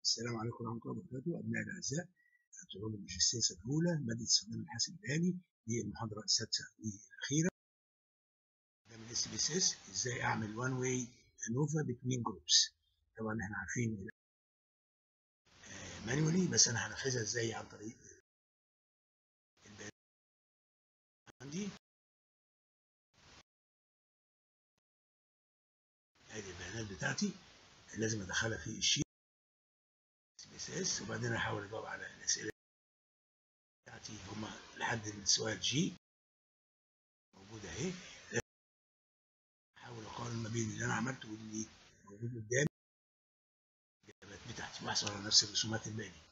السلام عليكم ورحمة الله وبركاته أبنائي الأعزاء طلاب الماجستير سنة أولى مادة استخدام الحاسب الآلي دي المحاضرة السادسة والأخيرة ده من اس بي اس اس ازاي أعمل وان واي انوفا بتوين جروبس طبعا احنا عارفين مانيولي بس أنا هنفذها ازاي عن طريق البيانات عندي ادي البيانات بتاعتي لازم ادخلها في الشيت بي اس اس وبعدين احاول اجاوب على الاسئله بتاعتي هما لحد السؤال جي موجوده اهي احاول اقارن ما بين اللي انا عملته واللي موجود قدامي الاجابات بتاعتي واحصل على نفس الرسومات الباقي